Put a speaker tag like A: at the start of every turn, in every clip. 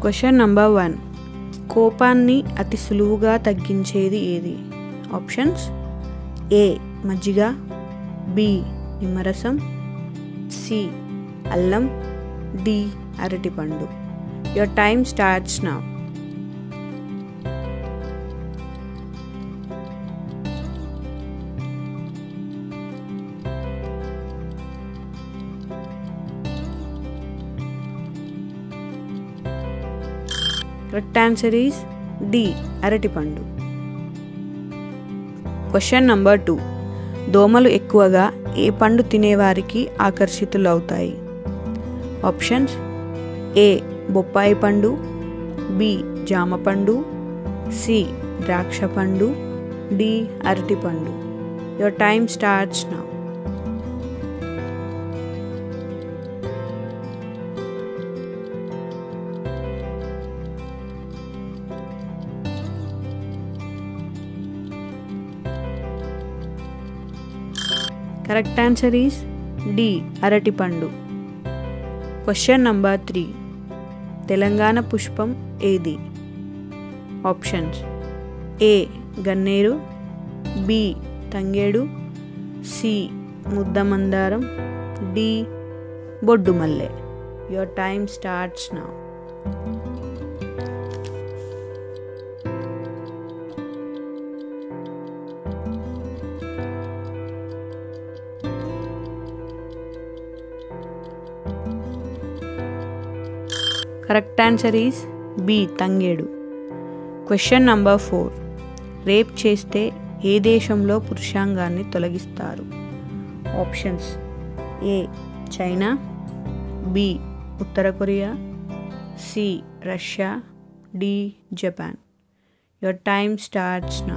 A: question number one కోపాన్ని అతి సులువుగా తగ్గించేది ఏది ఆప్షన్స్ ఏ మజ్జిగ బి నిమ్మరసం సి అల్లం డి అరటిపండు your time starts now correct answer is D అరటిపండు క్వశ్చన్ నంబర్ టూ దోమలు ఎక్కువగా ఏ పండు తినేవారికి ఆకర్షితులవుతాయి ఆప్షన్స్ ఏ బొప్పాయి పండు బి జామ పండు సి ద్రాక్ష పండు డి అరటి పండు your time starts now correct answer is D అరటిపండు క్వశ్చన్ నంబర్ త్రీ తెలంగాణ పుష్పం ఏది ఆప్షన్స్ ఏ గన్నేరు బి తంగేడు సి ముద్దమందారం డి బొడ్డుమల్లె your time starts now correct answer is B తంగేడు క్వశ్చన్ నంబర్ ఫోర్ రేప్ చేస్తే ఏ దేశంలో పురుషాంగాన్ని తొలగిస్తారు ఆప్షన్స్ ఏ చైనా బి ఉత్తర Korea C Russia D Japan your time starts now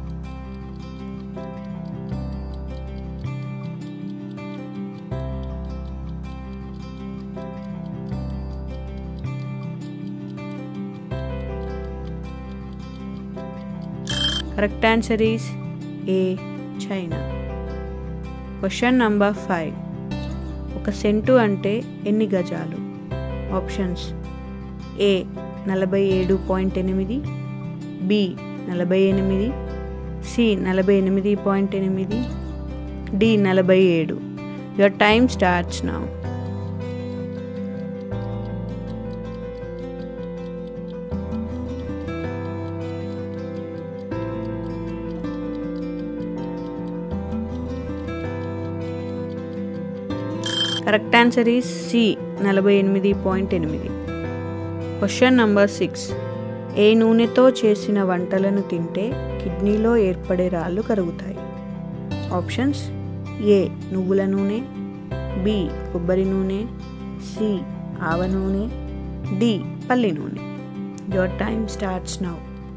A: correct answer is A China question number five ఒక scent అంటే ఎన్ని గజాలు ఆప్షన్స్ ఏ నలభై ఏడు పాయింట్ ఎనిమిది బి నలభై ఎనిమిది సి నలభై ఎనిమిది పాయింట్ ఎనిమిది డి నలభై ఏడు your time starts now correct answer is C నలభై ఎనిమిది పాయింట్ ఎనిమిది క్వశ్చన్ నంబర్ సిక్స్ ఏ నూనెతో చేసిన వంటలను తింటే కిడ్నీలో ఏర్పడే రాళ్ళు కరుగుతాయి ఆప్షన్స్ ఏ నువ్వుల నూనె బి కొబ్బరి నూనె సి ఆవ నూనె డి పల్లి నూనె your time starts now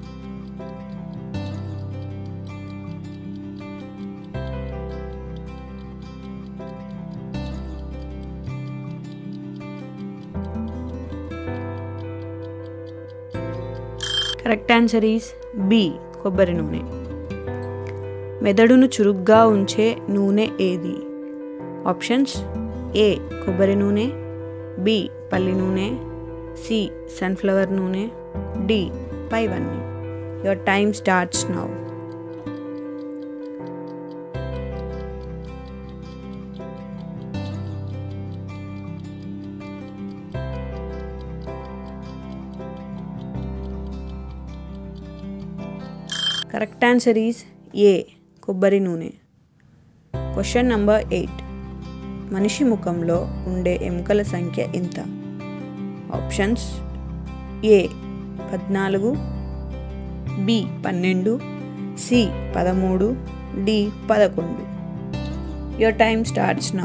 A: correct answer is B కొబ్బరి నూనె మెదడును చురుగ్గా ఉంచే నూనె ఏది ఆప్షన్స్ ఏ కొబ్బరి నూనె బి పల్లి నూనె సి సన్ఫ్లవర్ నూనె డి పైవన్నీ your time starts now correct answer is A కొబ్బరి నూనె క్వశ్చన్ నంబర్ ఎయిట్ మనిషి ముఖంలో ఉండే ఎముకల సంఖ్య ఎంత ఆప్షన్స్ ఏ పద్నాలుగు బి పన్నెండు సి పదమూడు డి పదకొండు your time starts now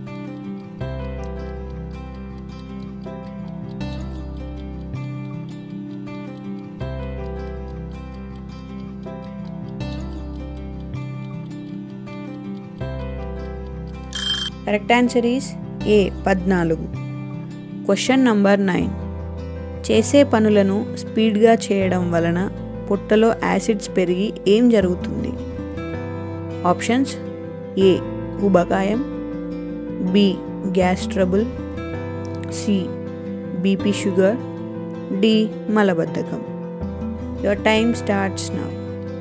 A: correct answer is A పద్నాలుగు క్వశ్చన్ నంబర్ నైన్ చేసే పనులను స్పీడ్గా చేయడం వలన పొట్టలో యాసిడ్స్ పెరిగి ఏం జరుగుతుంది ఆప్షన్స్ ఏ ఉబకాయం B gas trouble C BP sugar D మలబద్ధకం your time starts now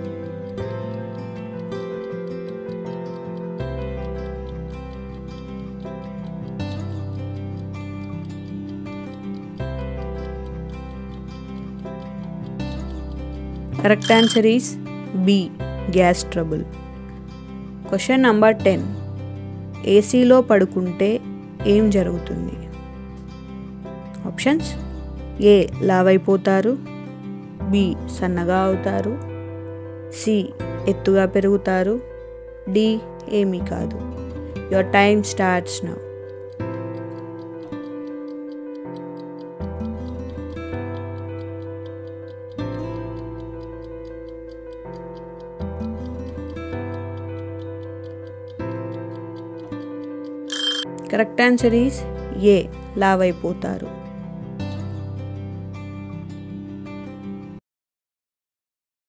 A: correct answer is B gas trouble question number ten ఏసీలో పడుకుంటే ఏం జరుగుతుంది ఆప్షన్స్ ఏ లావైపోతారు బి సన్నగా అవుతారు సి ఎత్తుగా పెరుగుతారు డి ఏమీ కాదు your time starts now correct answer is A లావైపోతారు